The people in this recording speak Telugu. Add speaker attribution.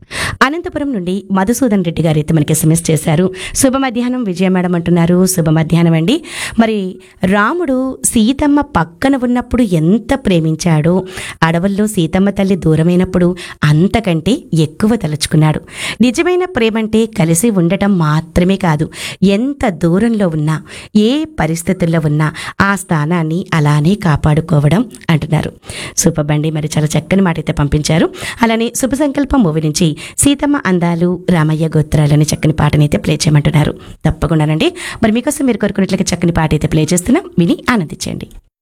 Speaker 1: అనంతపురం నుండి మధుసూదన్ రెడ్డి గారు అయితే మనకి ఎస్ఎంఎస్ చేశారు శుభ మధ్యాహ్నం విజయ మేడం అంటున్నారు శుభ మధ్యాహ్నం అండి మరి రాముడు సీతమ్మ పక్కన ఉన్నప్పుడు ఎంత ప్రేమించాడో అడవుల్లో సీతమ్మ తల్లి దూరమైనప్పుడు అంతకంటే ఎక్కువ తలుచుకున్నాడు నిజమైన ప్రేమంటే కలిసి ఉండటం మాత్రమే కాదు ఎంత దూరంలో ఉన్నా ఏ పరిస్థితుల్లో ఉన్నా ఆ స్థానాన్ని అలానే కాపాడుకోవడం అంటున్నారు సూపర్ బండి మరి చాలా చక్కని మాట అయితే పంపించారు అలానే శుభ సంకల్పం మూవీ నుంచి సీతమ్మ అందాలు రామయ్య గోత్రాలని చక్కని పాటనైతే ప్లే చేయమంటున్నారు తప్పకుండానండి మరి మీకోసం మీరు కోరుకున్నట్లుగా చక్కని పాట అయితే ప్లే చేస్తున్నాం విని ఆనందించండి